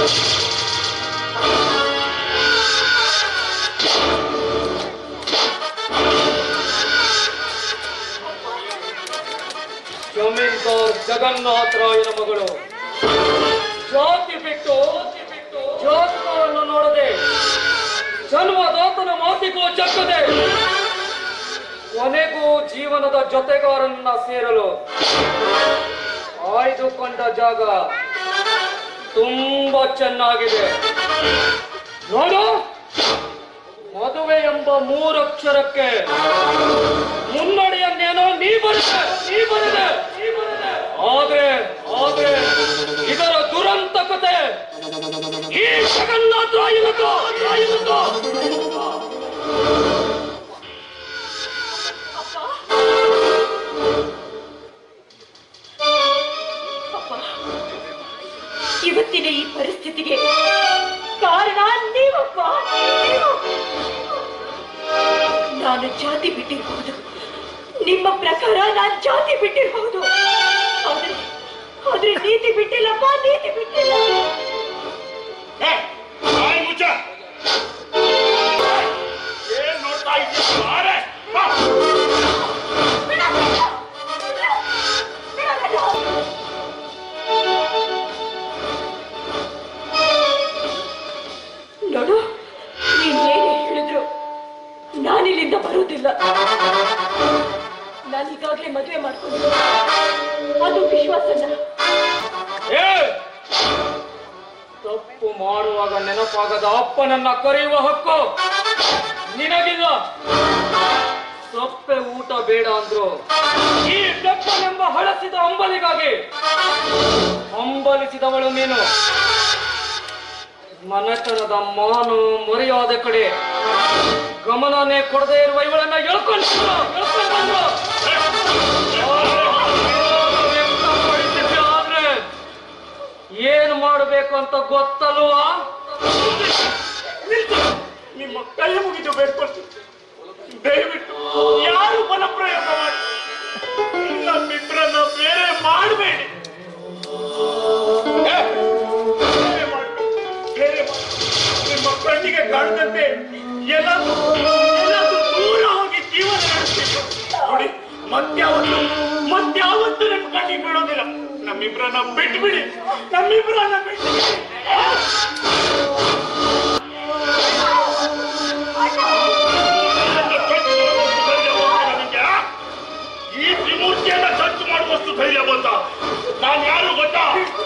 ಜಮೀನ್ದಾರ್ ಜಗನ್ನಾಥರಾಯನ ಮಗಳು ಜಾತಿ ಬಿಟ್ಟು ಜಾತಕವನ್ನು ನೋಡದೆ ಜನ್ಮದಾತನ ಮಾತಿಗೂ ಚಕ್ಕದೆ ಕೊನೆಗೂ ಜೀವನದ ಜೊತೆಗಾರನ್ನ ಸೇರಲು ಆಯ್ದುಕೊಂಡ ಜಾಗ ತುಂಬಾ ಚೆನ್ನಾಗಿದೆ ನೋಡು ಮದುವೆ ಎಂಬ ಮೂರಕ್ಷರಕ್ಕೆ ಮುನ್ನಡೆಯನ್ನೇನೋ ನೀ ಬರುತ್ತೆ ನೀ ಬರುತ್ತೆ ನೀ ಬರುತ್ತೆ ಆದ್ರೆ ಆದ್ರೆ ಇದರ ದುರಂತ ಕತೆ ಈ ಜಗನ್ನಾಥ ರಾಯನದು ರಾಯನದು ಅಪ್ಪ ಇವತ್ತಿನ ಈ ಪರಿಸ್ಥಿತಿಗೆ ಕಾರಣ ನೀವಪ್ಪ ನೀವು ನಾನು ಜಾತಿ ಬಿಟ್ಟಿರಬಹುದು ನಿಮ್ಮ ಪ್ರಕಾರ ನಾನು ಜಾತಿ ಬಿಟ್ಟಿರಬಹುದು ಆದ್ರೆ ಆದ್ರೆ ನೀತಿ ಬಿಟ್ಟಿಲ್ಲಪ್ಪ ನೀತಿ ಬಿಟ್ಟಿಲ್ಲ ಏ, ಬಾಯಿ ಮುಚ್ಚ. ಏನ್ ನೋಡ್ತಾ ಇದ್ದೀಯ? ಬಾರೆ, ಬಾ. ಬಿಡ, ಬಿಡ, ಬಿಡ, ಬಿಡ, ಬಿಡ. ನೋಡು ನೀನ್ ಏನೇ ಹೇಳಿದ್ರು ನಾನಿಲ್ಲಿಂದ ಬರುವುದಿಲ್ಲ ನಾನು ಈಗಾಗಲೇ ಮದುವೆ ಮಾಡ್ಕೊಂಡು ಅದು ವಿಶ್ವಾಸನ ಏ ತಪ್ಪು ಮಾಡುವಾಗ ನೆನಪಾಗದ ಅಪ್ಪನನ್ನ ಕರೆಯುವ ಹಕ್ಕು ನಿನಗಿಲ್ಲ ಸೊಪ್ಪೆ ಊಟ ಬೇಡ ಅಂದ್ರು ಈ ಬೆಪ್ಪನೆಂಬ ಹಳಸಿದ ಅಂಬಲಿಗಾಗಿ ಹಂಬಲಿಸಿದವಳು ನೀನು ಮನೆತನದ ಮಾನು ಮರ್ಯಾದೆ ಕಡೆ ಗಮನನೇ ಕೊಡದೇ ಇರುವ ಇವಳನ್ನ ಎಳ್ಕೊಂಡು ಬಂದ್ರು, ಎಳ್ಕೊಂಡು ಬಂದ್ರು. ವ್ಯಕ್ತಪಡಿಸಿದ್ದೆ ಆದ್ರೆ ಏನ್ ಮಾಡ್ಬೇಕು ಅಂತ ಗೊತ್ತಲ್ವಾ ನಿಲ್ಸು. ನಿಮ್ಮ ಕೈ ಮುಗಿದು ಬೇಡ್ಕೊಳ್ತೀನಿ ದಯವಿಟ್ಟು ಯಾರು ಬಲಪ್ರಯೋಗ ಮಾಡಿ ನಮ್ಮಿಬ್ಬರನ್ನ ಬೇರೆ ಮಾಡಬೇಡಿ ಬೇರೆ ಮಾಡ್ಬೇಡಿ. ಬೇರೆ ಮಾಡಿ. ನಿಮ್ಮ ಕಣ್ಣಿಗೆ ಕಾಣದಂತೆ ಎಲ್ಲಾದ್ರೂ ಎಲ್ಲಾದ್ರೂ ದೂರ ಹೋಗಿ ಜೀವನ ನಡೆಸಬೇಕು ನೋಡಿ ಮತ್ಯಾವತ್ತು ಮತ್ಯಾವತ್ತು ನಿಮ್ಮ ಕಣ್ಣಿಗೆ ಬೀಳೋದಿಲ್ಲ ನಮ್ಮಿಬ್ಬರನ್ನ ಬಿಟ್ಬಿಡಿ ನಮ್ಮಿಬ್ಬರನ್ನ ಬಿಟ್ಬಿಡಿ ಈ ತ್ರಿಮೂರ್ತಿಯನ್ನ ಖರ್ಚು ಮಾಡುವಷ್ಟು ಧೈರ್ಯ ಬಂತ ನಾನು ಯಾರು ಗೊತ್ತಾ